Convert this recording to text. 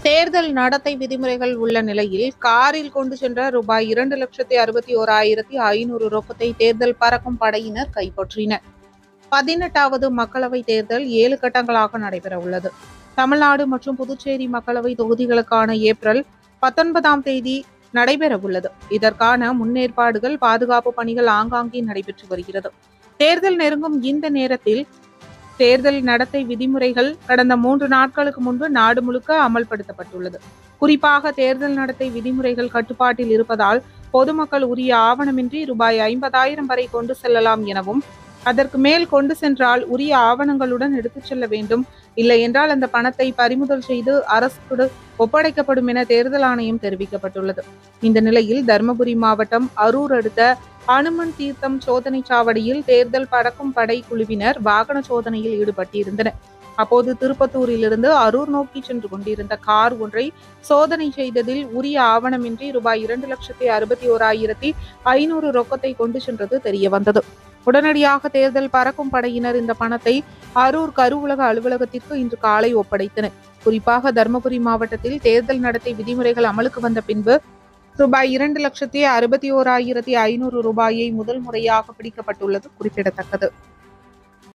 தேர்தல் நடத்தை விதிமுறைகள் உள்ள நிலையில் காரில் கொண்டு சென்ற ரூபாய் இரண்டு லட்சத்தி அறுபத்தி ஓராயிரத்தி ஐநூறு ரொக்கத்தை தேர்தல் பறக்கும் படையினர் கைப்பற்றினர் பதினெட்டாவது மக்களவை தேர்தல் ஏழு கட்டங்களாக நடைபெற உள்ளது தமிழ்நாடு மற்றும் புதுச்சேரி மக்களவை தொகுதிகளுக்கான ஏப்ரல் பத்தொன்பதாம் தேதி நடைபெற உள்ளது இதற்கான முன்னேற்பாடுகள் பாதுகாப்பு பணிகள் ஆங்காங்கே நடைபெற்று வருகிறது தேர்தல் நெருங்கும் இந்த நேரத்தில் தேர்தல் நடத்தை விதிமுறைகள் கடந்த மூன்று நாட்களுக்கு முன்பு நாடு முழுக்க அமல்படுத்தப்பட்டுள்ளது குறிப்பாக தேர்தல் நடத்தை விதிமுறைகள் கட்டுப்பாட்டில் இருப்பதால் பொதுமக்கள் உரிய ஆவணமின்றி ரூபாய் ஐம்பதாயிரம் வரை கொண்டு செல்லலாம் எனவும் அதற்கு மேல் கொண்டு சென்றால் உரிய ஆவணங்களுடன் எடுத்துச் செல்ல வேண்டும் இல்லை என்றால் அந்த பணத்தை பறிமுதல் செய்து அரசுக்கு ஒப்படைக்கப்படும் என தேர்தல் ஆணையம் தெரிவிக்கப்பட்டுள்ளது இந்த நிலையில் தருமபுரி மாவட்டம் அரூர் அடுத்த அனுமன் தீர்த்தம் சோதனை சாவடியில் தேர்தல் பறக்கும் படை குழுவினர் வாகன சோதனையில் ஈடுபட்டிருந்தனர் அப்போது திருப்பத்தூரிலிருந்து அரூர் நோக்கி சென்று கொண்டிருந்த கார் ஒன்றை சோதனை செய்ததில் உரிய ஆவணமின்றி ரூபாய் இரண்டு லட்சத்தி அறுபத்தி ஓராயிரத்தி ஐநூறு ரொக்கத்தை கொண்டு சென்றது தெரிய வந்தது உடனடியாக தேர்தல் பறக்கும் படையினர் இந்த பணத்தை அரூர் கருவுலக அலுவலகத்திற்கு இன்று காலை ஒப்படைத்தனர் குறிப்பாக தருமபுரி மாவட்டத்தில் தேர்தல் நடத்தை விதிமுறைகள் அமலுக்கு வந்த பின்பு ரூபாய் இரண்டு லட்சத்தி அறுபத்தி ஓராயிரத்தி ஐநூறு ரூபாயை முதல் முறையாக பிடிக்கப்பட்டுள்ளது குறிப்பிடத்தக்கது